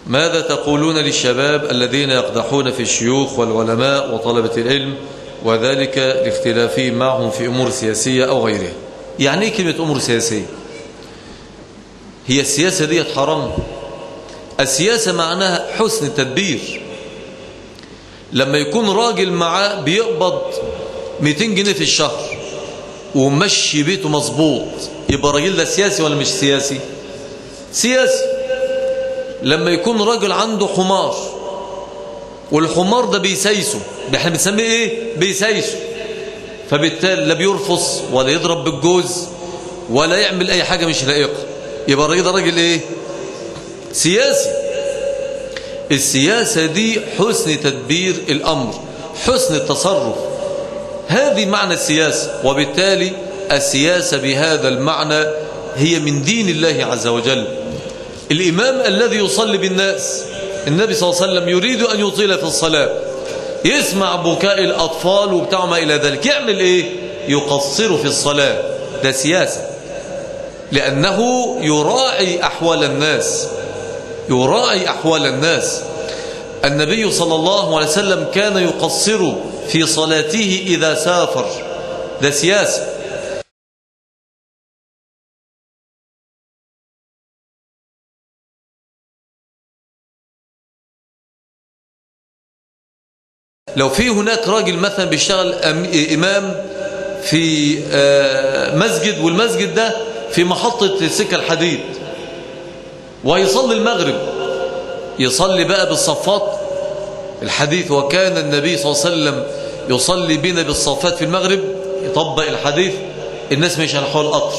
ماذا تقولون للشباب الذين يقدحون في الشيوخ والعلماء وطلبة العلم وذلك لاختلافهم معهم في أمور سياسية أو غيرها يعني ايه كلمة أمور سياسية هي السياسة دي حرام السياسة معناها حسن التدبير لما يكون راجل معاه بيقبض 200 جنيه في الشهر ومشي بيته مظبوط يبقى الراجل ده سياسي ولا مش سياسي سياسي لما يكون راجل عنده حمار والحمار ده بيسيسه احنا بنسميه ايه بيسيسه فبالتالي لا بيرفص ولا يضرب بالجوز ولا يعمل اي حاجة مش لائقة يبقى الراجل ده راجل ايه سياسي السياسة دي حسن تدبير الأمر حسن التصرف هذه معنى السياسة وبالتالي السياسة بهذا المعنى هي من دين الله عز وجل الإمام الذي يصلي بالناس النبي صلى الله عليه وسلم يريد أن يطيل في الصلاة يسمع بكاء الأطفال وبتاع ما إلى ذلك يعمل إيه يقصر في الصلاة ده سياسة لأنه يراعي أحوال الناس يراعي أحوال الناس النبي صلى الله عليه وسلم كان يقصر في صلاته إذا سافر ده سياسة لو في هناك راجل مثلا بيشتغل إمام في مسجد والمسجد ده في محطة السكة الحديد ويصلي المغرب يصلي بقى بالصفات الحديث وكان النبي صلى الله عليه وسلم يصلي بنا بالصفات في المغرب يطبق الحديث الناس مش على حول القطر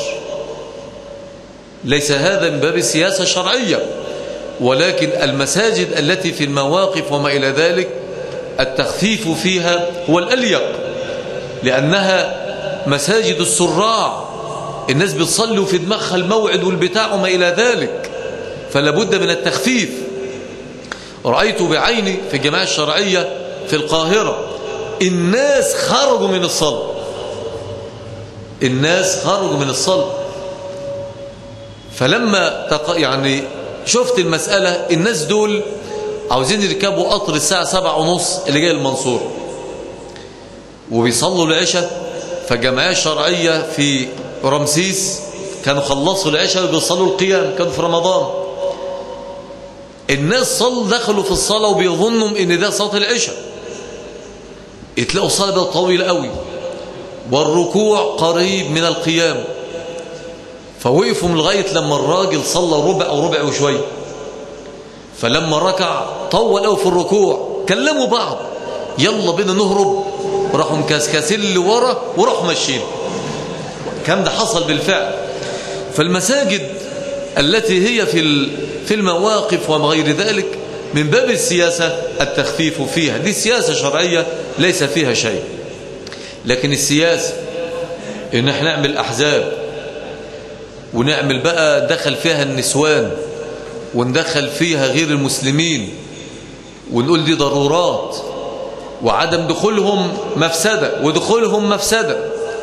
ليس هذا من باب السياسة الشرعية ولكن المساجد التي في المواقف وما إلى ذلك التخفيف فيها هو الأليق لأنها مساجد السراع الناس بتصلي في دماغها الموعد والبتاع وما إلى ذلك فلا بد من التخفيف رأيت بعيني في الجماعة الشرعية في القاهرة الناس خرجوا من الصلاة الناس خرجوا من الصلاة فلما تق... يعني شفت المسألة الناس دول عاوزين يركبوا قطر الساعة سبعة ونص اللي جاي المنصورة وبيصلوا العشاء فالجمعية الشرعية في رمسيس كانوا خلصوا العشاء وبيصلوا القيام كانوا في رمضان الناس صلوا دخلوا في الصلاة وبيظنوا ان ده صلاة العشاء يتلاقوا الصلاة بقى طويلة قوي والركوع قريب من القيام فوقفوا لغاية لما الراجل صلى ربع أو ربع وشوية فلما ركع طول قوي في الركوع كلموا بعض يلا بينا نهرب راحوا مكاسكاسين لورا وراحوا ماشيين كان ده حصل بالفعل فالمساجد التي هي في في المواقف وما غير ذلك من باب السياسة التخفيف فيها دي سياسة شرعية ليس فيها شيء لكن السياسة ان احنا نعمل احزاب ونعمل بقى دخل فيها النسوان وندخل فيها غير المسلمين ونقول دي ضرورات وعدم دخولهم مفسدة ودخولهم مفسدة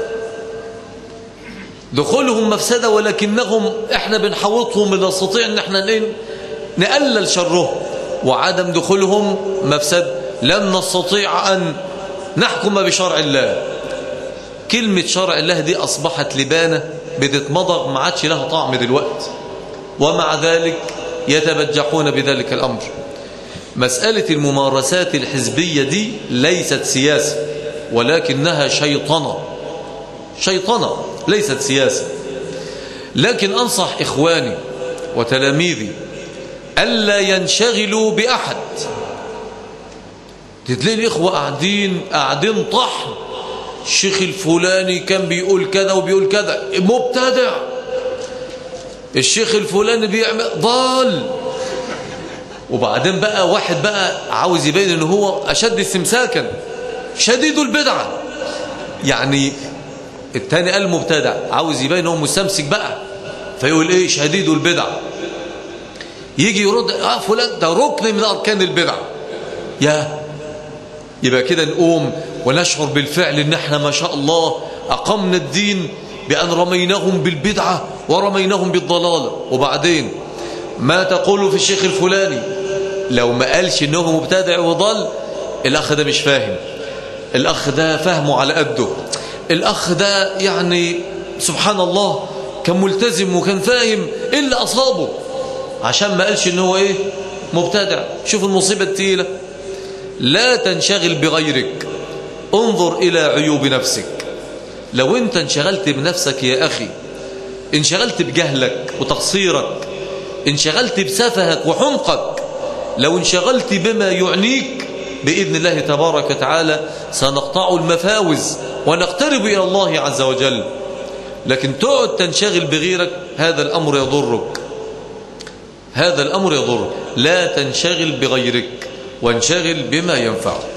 دخولهم مفسدة ولكنهم احنا بنحوطهم نستطيع ان احنا نقلل شرهم وعدم دخولهم مفسدة لن نستطيع ان نحكم بشرع الله كلمة شرع الله دي اصبحت لبانة بتتمضغ ما عادش لها طعم دلوقتي ومع ذلك يتبجحون بذلك الامر مسألة الممارسات الحزبية دي ليست سياسة ولكنها شيطنة شيطنة ليست سياسة لكن أنصح إخواني وتلاميذي ألا ينشغلوا بأحد تتلاقي الإخوة قاعدين قاعدين طحن الشيخ الفلاني كان بيقول كذا وبيقول كذا مبتدع الشيخ الفلاني بيعمل ضال وبعدين بقى واحد بقى عاوز يبين ان هو اشد استمساكا شديد البدعة يعني التاني قال مبتدع عاوز يبين هو مستمسك بقى فيقول ايه شديد البدعة يجي يرد اه فلان ده ركن من اركان البدعة يا يبقى كده نقوم ونشعر بالفعل ان احنا ما شاء الله اقمنا الدين بان رميناهم بالبدعة ورميناهم بالضلالة وبعدين ما تقول في الشيخ الفلاني لو ما قالش انه مبتدع وضل الاخ ده مش فاهم الاخ ده فهمه على قده الاخ ده يعني سبحان الله كان ملتزم وكان فاهم ايه اللي اصابه عشان ما قالش ان هو ايه مبتدع شوف المصيبة التقيلة لا تنشغل بغيرك انظر إلى عيوب نفسك لو انت انشغلت بنفسك يا أخي انشغلت بجهلك وتقصيرك انشغلت بسفهك وحمقك لو انشغلت بما يعنيك بإذن الله تبارك وتعالى سنقطع المفاوز ونقترب إلى الله عز وجل لكن تقعد تنشغل بغيرك هذا الأمر يضرك هذا الأمر يضرك لا تنشغل بغيرك وانشغل بما ينفعك